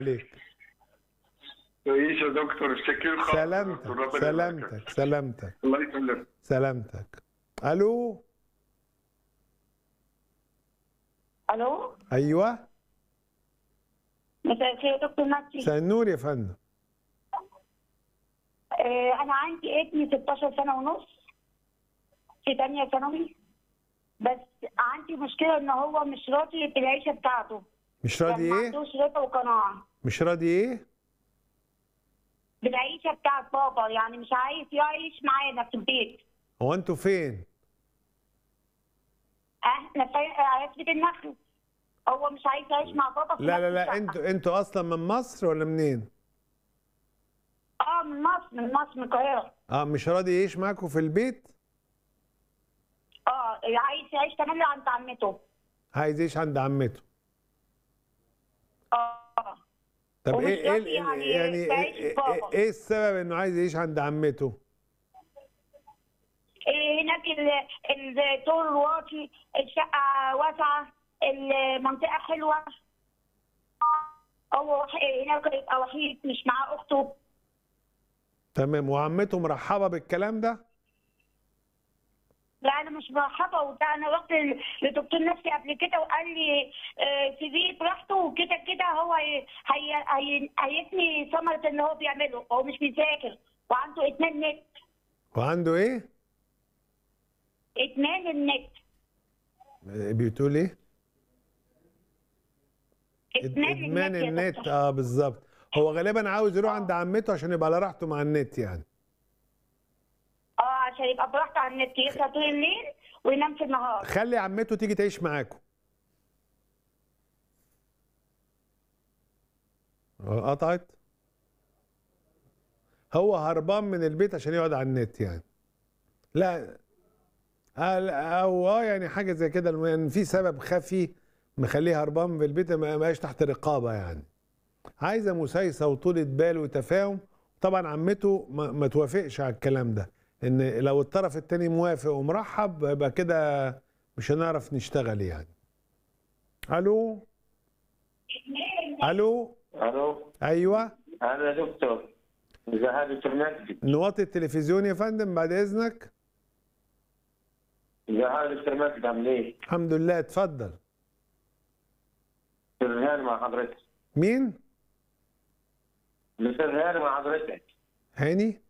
عليك تعيش يا دكتور شكير خالص سلامتك ربنا يبارك. سلامتك سلامتك الله يسلمك سلامتك الو الو ايوه مساء الخير يا دكتور ناتشي مساء النور يا فندم آه انا عندي ابني 16 سنه ونص في تانية ثانوي بس عندي مشكله ان هو مش راضي بالعيشه بتاعته مش يعني راضي ما ايه عندوش رضا وقناعه مش راضي ايه بالعيشه بتاعت بابا يعني مش عايز يعيش معانا في البيت هو انتوا فين احنا في عيادة النخل هو مش عايز يعيش مع بابا في لا نفس لا لا الشقة. انتوا انتوا اصلا من مصر ولا منين اه من مصر من مصر من القاهره اه مش راضي يعيش معاكم في البيت اه عايز يعيش تملي عند عمته عايز يعيش عند عمته اه طب ومش ايه ايه راضي ال- يعني يعني ايه, يعيش ايه, بابا. ايه السبب انه عايز يعيش عند عمته إيه هناك ال- الدور واطي الشقة واسعة المنطقة حلوة هو وح- هناك يبقى وحيد مش معاه أخته تمام وعمته مرحبه بالكلام ده لا أنا مش مرحبا وده أنا رحت ل- لدكتور نفسي قبل كده وقال لي آه، سيبيه براحته وكده كده هو هي- هي- هي- هيثني ثمرة اللي هو بيعمله هو مش بيذاكر وعنده إدمان نت وعنده ايه إدمان النت آه، بتقول ايه إدمان, ادمان النت, يا النت دكتور. اه بالظبط هو غالبا عاوز يروح عند عمته عشان يبقى على راحته مع النت يعني اه عشان يبقى براحته على النت يسهر طول الليل وينام في النهار خلي عمته تيجي تعيش معاكم آه، قطعت هو هربان من البيت عشان يقعد على النت يعني لا آه، لا، او اه يعني حاجه زي كده المهم يعني في سبب خفي مخليه هربان في البيت ما بقاش تحت رقابه يعني عايزه مسايسه وطولة بال وتفاهم طبعا عمته ما, ما توافقش على الكلام ده ان لو الطرف التاني موافق ومرحب يبقى كده مش هنعرف نشتغل يعني الو الو الو ايوه انا يا دكتور زهاد دكتور مجدي نوطي التلفزيون يا فندم بعد اذنك زهاد دكتور مجدي عامل ايه؟ الحمد لله اتفضل استاذ هاني مع حضرتك مين الاستاذ هاني مع حضرتك هاني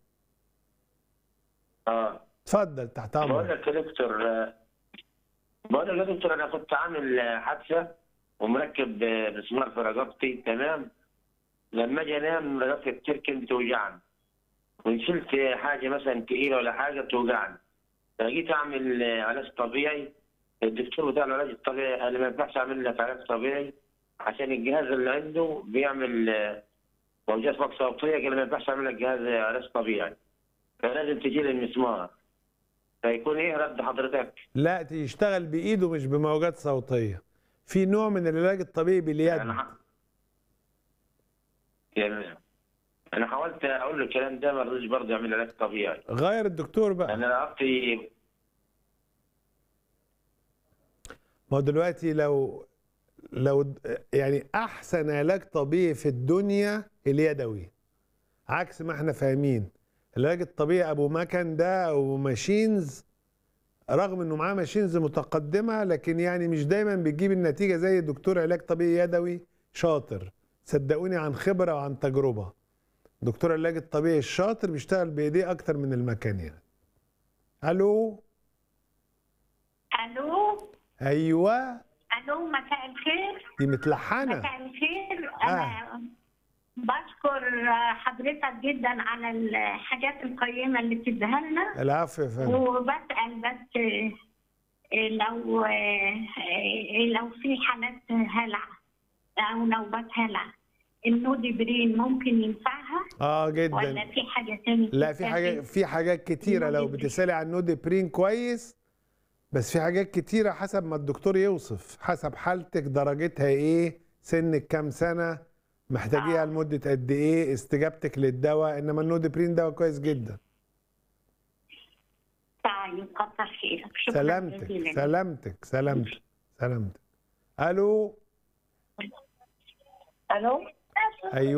اه اتفضل تحت بقول امرك لك يا دكتور آه، بقول لك يا دكتور انا كنت عامل آه، حادثه ومركب آه، مسمار في رقبتي تمام لما اجي انام رقبتي كتير كانت بتوجعني وان شلت حاجه مثلا تقيله ولا حاجه بتوجعني فجيت اعمل آه، علاج طبيعي الدكتور بتاع العلاج الطبيعي قال لي ما ينفعش اعمل لك علاج طبيعي عشان الجهاز اللي عنده بيعمل آه، موجات فوق صوتيه قال لي ما ينفعش اعمل لك جهاز علاج طبيعي فلازم تجي لي المسمار فيكون ايه رد حضرتك؟ لا يشتغل بايده مش بموجات صوتيه في نوع من العلاج الطبيعي باليد انا ح- يعني انا حاولت اقول له الكلام ده ما رضيش برضه يعمل علاج طبيعي غير الدكتور بقى انا رقبتي ما هو دلوقتي لو لو يعني احسن علاج طبيعي في الدنيا اليدوي عكس ما احنا فاهمين العلاج الطبيعي ابو مكن ده او ماشينز رغم انه معاه ماشينز متقدمه لكن يعني مش دايما بتجيب النتيجه زي دكتور علاج طبيعي يدوي شاطر صدقوني عن خبره وعن تجربه دكتور العلاج الطبيعي الشاطر بيشتغل بايديه اكتر من المكان يعني الو الو ايوه الو مساء الخير دي متلحنه مساء الخير انا بشكر حضرتك جدا على الحاجات القيمه اللي بتديها لنا العفو يا فندم وبسال بس لو لو في حالات هلع او نوبات هلع النودي برين ممكن ينفعها اه ولا جدا في حاجه تاني لا في حاجات في حاجات كتيره لو النودي برين. بتسالي عن نودي برين كويس بس في حاجات كتيره حسب ما الدكتور يوصف حسب حالتك درجتها ايه سنك كام سنه محتاجيها آه. لمده قد ايه استجابتك للدواء انما النودي برين دواء كويس جدا طيب كتر خيرك شكرا سلامتك جزيلا. سلامتك سلامتك سلامتك الو الو ايوه